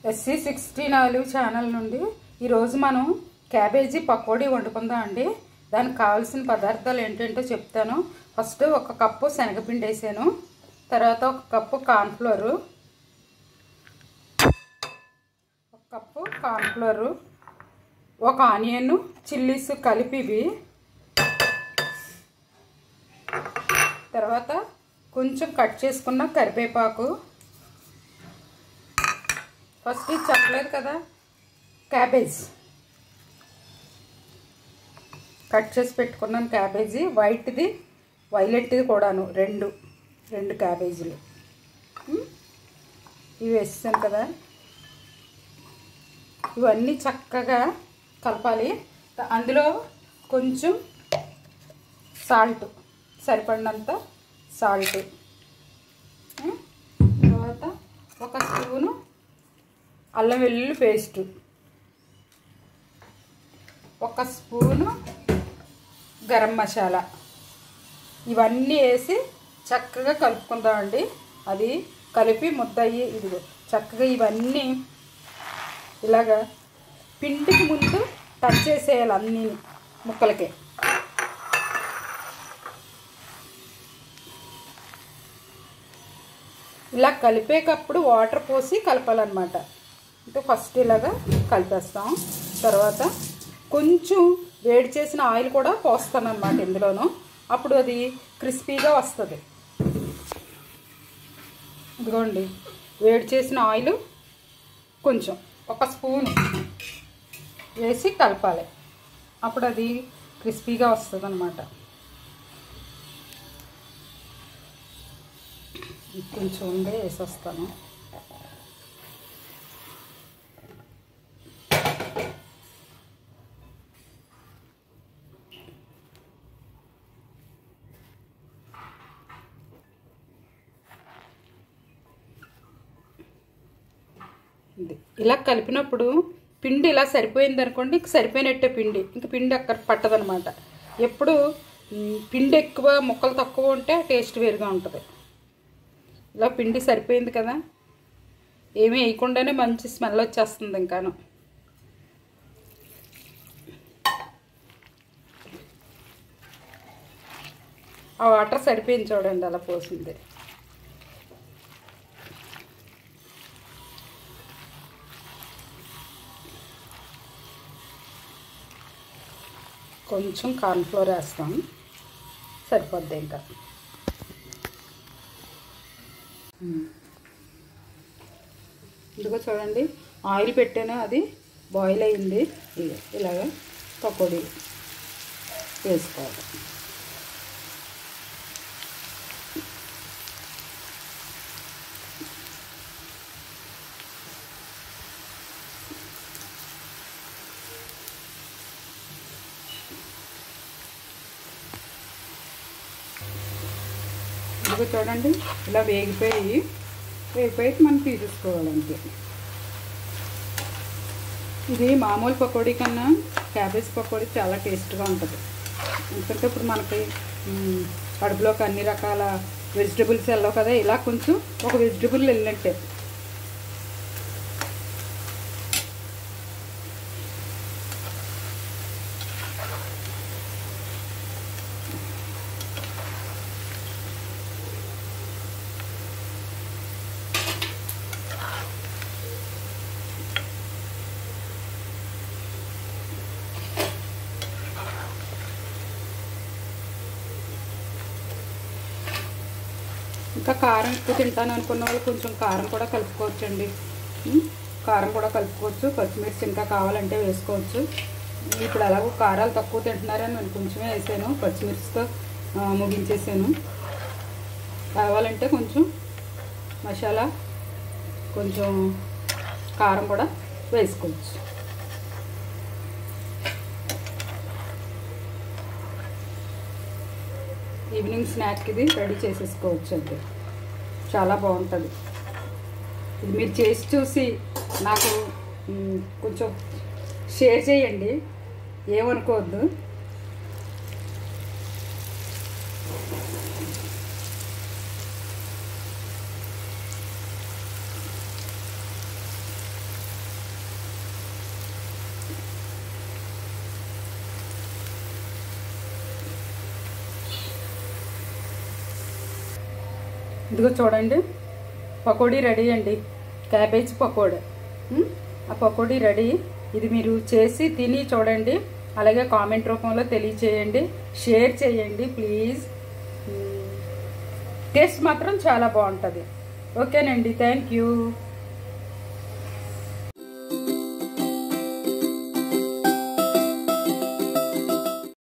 SC sixty నాలుగు channel నుండి ఈరోజు మనం క్యాబేజీ పకోడీ వండుకుందాం అండి దానికి కావాల్సిన పదార్థాలు ఏంటంటో చెప్తాను ఫస్ట్ ఒక కప్పు శనగపిండి వేసాను తర్వాత ఒక కప్పు కార్న్ఫ్లోరు ఒక కప్పు కార్న్ఫ్లోరు ఒక ఆనియన్ చిల్లీస్ కలిపి ఇవి తర్వాత కొంచెం కట్ చేసుకున్న కరివేపాకు ఫస్ట్ ఇది చెప్పలేదు కదా క్యాబేజ్ కట్ చేసి పెట్టుకున్నాను క్యాబేజీ వైట్ది వైలెట్ది కూడాను రెండు రెండు క్యాబేజీలు ఉమ్, ఇవి వేసాను కదా ఇవన్నీ చక్కగా కలపాలి అందులో కొంచెం సాల్ట్ సరిపడినంత సాల్ట్ ఉమ్, తర్వాత ఒక స్పూను అల్లం వెల్లుల్లి పేస్టు ఒక స్పూను గరం మసాలా ఇవన్నీ వేసి చక్కగా కలుపుకుందామండి అది కలిపి ముద్ద అయ్యి ఇదిగో చక్కగా ఇవన్నీ ఇలాగా పిండికి ముందు టచ్ చేసేయాలి అన్నీ ముక్కలకి ఇలా కలిపేటప్పుడు వాటర్ పోసి కలపాలన్నమాట అంటే ఫస్ట్ ఇలాగా కలిపేస్తాం తర్వాత కొంచెం వేడి చేసిన ఆయిల్ కూడా పోస్తాను అనమాట ఇందులోను అప్పుడు అది క్రిస్పీగా వస్తుంది ఇదిగోండి వేడి చేసిన ఆయిల్ కొంచెం ఒక స్పూన్ వేసి కలపాలి అప్పుడు అది క్రిస్పీగా వస్తుంది అనమాట కొంచెం ఉండే వేసేస్తాను ఇది ఇలా కలిపినప్పుడు పిండి ఇలా సరిపోయింది అనుకోండి ఇంక సరిపోయినట్టే పిండి ఇంక పిండి అక్కడ పట్టదనమాట ఎప్పుడు మ్, పిండి ఎక్కువ ముక్కలు తక్కువ ఉంటే టేస్ట్ వేరుగా ఉంటుంది ఇలా పిండి సరిపోయింది కదా ఏమీ వేయకుండానే మంచి స్మెల్ వచ్చేస్తుంది ఇంకాను ఆ వాటర్ సరిపోయింది చూడండి అలా పోసింది కొంచెం కార్న్ఫ్లోర్ వేస్తాం సరిపోద్ది ఇంకా ఇదిగో చూడండి ఆయిల్ పెట్టాను అది బాయిల్ అయింది ఇదిగో ఇలాగ పకోడీ వేసుకోవాలి ఇదిగో చూడండి ఇలా వేగిపోయి వేగిపోయి మనం తీసేసుకోవాలంటే ఇది మామూలు పకోడీ కన్నా క్యాబేజ్ పకోడీ చాలా టేస్ట్గా ఉంటుంది ఎందుకంటే ఇప్పుడు మనకి మ్, కడుపులోకి అన్ని రకాల వెజిటబుల్స్ వెళ్ళవు కదా ఇలా కొంచెం ఒక వెజిటబుల్ వెళ్ళినట్టే ఇంకా కారం ఎక్కువ తింటాను అనుకున్న వాళ్ళు కొంచెం కారం కూడా కలుపుకోవచ్చండి ఉమ్, కారం కూడా కలుపుకోవచ్చు పచ్చిమిర్చి ఇంకా కావాలంటే వేసుకోవచ్చు ఇప్పుడు అలాగో కారాలు తక్కువ తింటున్నారని నేను కొంచెమే వేసాను పచ్చిమిర్చితో ఆ, ముగించేసాను కావాలంటే కొంచెం మసాలా కొంచెం కారం కూడా వేసుకోవచ్చు ఈవినింగ్ స్నాక్ ఇది రెడీ చేసేసుకోవచ్చు అండి చాలా బాగుంటుంది ఇది మీరు చేసి చూసి నాకు మ్, కొంచెం షేర్ చేయండి ఏమనుకోవద్దు ఇదిగో చూడండి పకోడీ రెడీ అండి క్యాబేజ్ పకోడీ ఉమ్, ఆ పకోడీ రెడీ ఇది మీరు చేసి తిని చూడండి అలాగే కామెంట్ రూపంలో తెలియచేయండి షేర్ చేయండి ప్లీజ్ ఉమ్, టేస్ట్ మాత్రం చాలా బాగుంటుంది ఓకేనండి థ్యాంక్ యూ